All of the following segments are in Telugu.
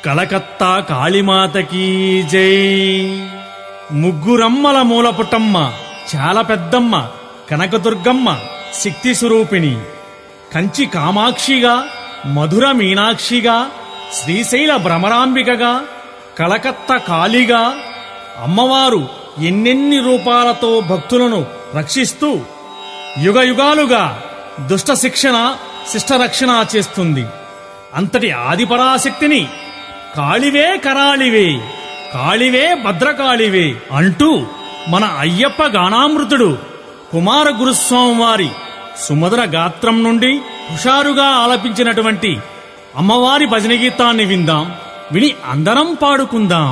కలకత్తా కాళీమాతకి జై ముగ్గురమ్మల మూలపుటమ్మ చాలా పెద్దమ్మ కనకదుర్గమ్మ శక్తి స్వరూపిణి కంచి కామాక్షిగా మధుర మీనాక్షిగా శ్రీశైల భ్రమరాంబికగా కలకత్తా కాళీగా అమ్మవారు ఎన్నెన్ని రూపాలతో భక్తులను రక్షిస్తూ యుగ యుగాలుగా దుష్ట శిక్షణ శిష్టరక్షణ చేస్తుంది అంతటి ఆదిపరాశక్తిని కాళివే కరాళివే కాళివే భద్రకాళివే అంటూ మన అయ్యప్ప గానామృతుడు కుమార గురుస్వామి వారి సుమధుర గాత్రం నుండి హుషారుగా ఆలపించినటువంటి అమ్మవారి భజన గీతాన్ని విందాం విని అందరం పాడుకుందాం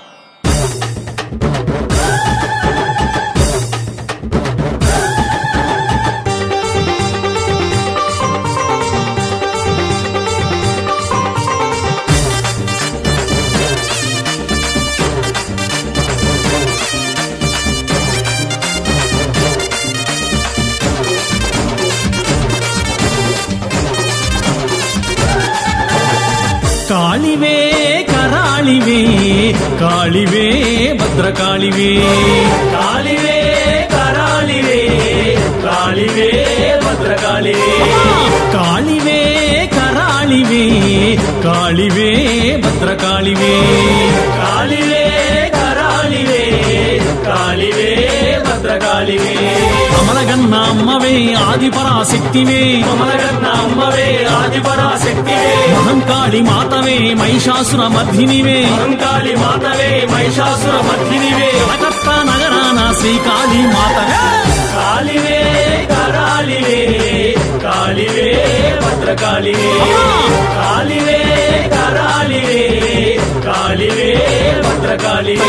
కాళివే కరాళివే కాళివే భద్రకాళివే కాళివే కరాళివే కాళివే భద్రకాళివే కాళివే కరాళివే కాళివే భద్రకాళివే కాళివే కరాళివే కాళివే భద్రకాళివే అమలగన్న అమ్మవే ఆదిపరాశక్తివే అమలగన్న అమ్మవే ఆదిపరాశక్తివే మహంకాళి మాతవే మహిషాసుర మర్ధినివే మహంకాళి మాతవే మహిషాసుర మర్ధినివే కలకత్త నగరాన శ్రీకాళి మాతవే కాళివే కరాళివే కాళివే భద్రకాళివే కాళివే కరాళివే కాళివే భద్రకాళివే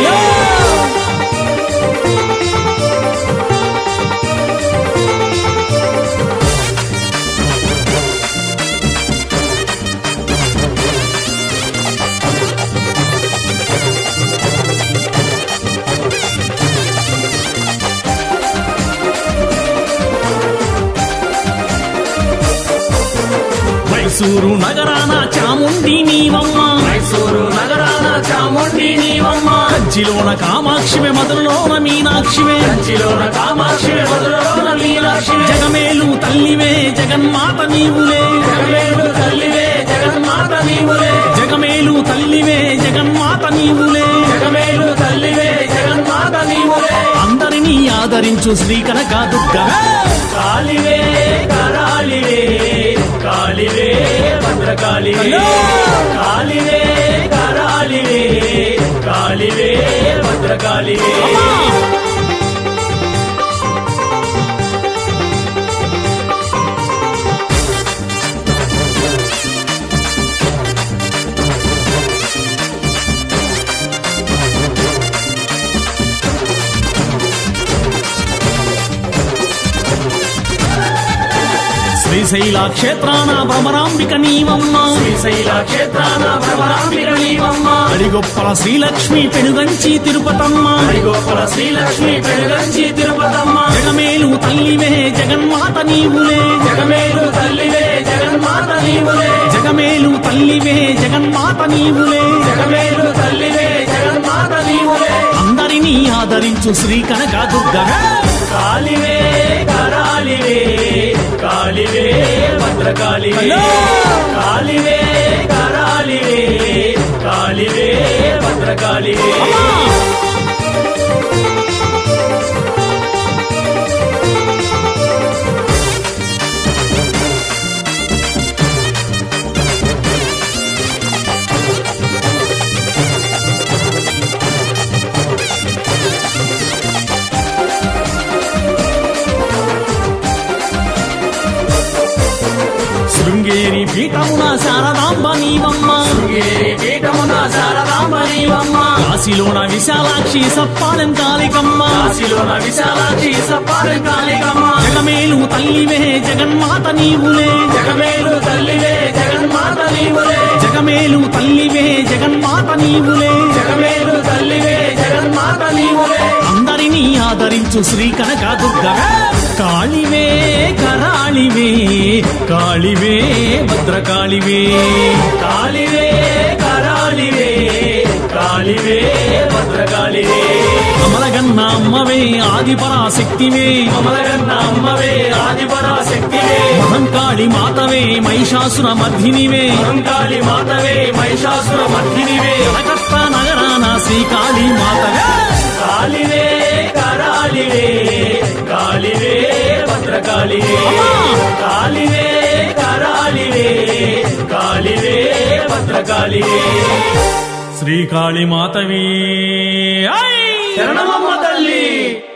మైసూరు నగరాన చాముండి నీవమ్మ మైసూరు నగరాన చాముండి నీవమ్మ కంచిలోన కామాక్షివే మధురలోన మీనాక్షివే కంచిలోన కామాక్షివే మధురలోన మీనాక్షివే జగమేలు తల్లివే జగన్మాత నీవులే జగమేలు తల్లివే జగన్మాత నీవులే జగమేలు తల్లివే జగన్మాత నీవులే జగమేలు తల్లివే జగన్మాత నీవులే అందరినీ ఆదరించు శ్రీ కనక దుర్గా కాళివే కరాళివే కాళివే భద్రకాళివే కాళివే కరాళివే కాళివే భద్రకాళివే శ్రీశైల క్షేత్రాన భ్రమరాంబిక నీవమ్మ శ్రీశైల క్షేత్రాన భ్రమరాంబిక నీవమ్మ అడిగొప్పల శ్రీలక్ష్మి పెనుగంచి తిరుపతమ్మ అడిగొప్పల శ్రీలక్ష్మి పెనుగంచి తిరుపతమ్మ జగమేలు తల్లివే జగన్మాత నీవులే జగమేలు తల్లివే జగన్మాత నీవులే జగమేలు తల్లివే జగన్మాత నీవులే జగమేలు తల్లివే జగన్మాత నీవులే అందరినీ ఆదరించు శ్రీ కనక దుర్గా కాళివే కరాళివే కాళివే భద్రకాళివే కాళివే కరాళివే కాళివే భద్రకాళివే శృంగేరి పీఠమున శారదాంబ నీవమ్మ శృంగేరి పీఠమున శారదాంబ నీవమ్మ కాశీలోన విశాలాక్షి సప్పాలెం కాళికమ్మ కాశీలోన విశాలాక్షి సప్పాలెం కాళికమ్మ జగమేలు తల్లివే జగన్మాత నీవులే జగమేలు తల్లివే జగన్మాత నీవులే జగమేలు తల్లివే జగన్మాత నీవులే జగమేలు తల్లివే జగన్మాత నీవులే అందరినీ ఆదరించు శ్రీ కనక దుర్గా కాళివే కరాళివే కాళివే భద్రకాళివే కాళివే కరాళివే కాళివే భద్రకాళివే అమలగన్న అమ్మవే ఆదిపరాశక్తివే అమలగన్న అమ్మవే ఆదిపరాశక్తివే మహంకాళి మాతవే మహిషాసుర మర్ధినివే మహంకాళి మాతవే మహిషాసుర మర్ధినివే కలకత్త నగరాన శ్రీకాళి మాతవే కాళివే కరాళివే కాళివే భద్రకాళివే కాళివే కరాళివే కాళివే భద్రకాళివే శ్రీకాళి మాతవే శరణమమ్మ తల్లి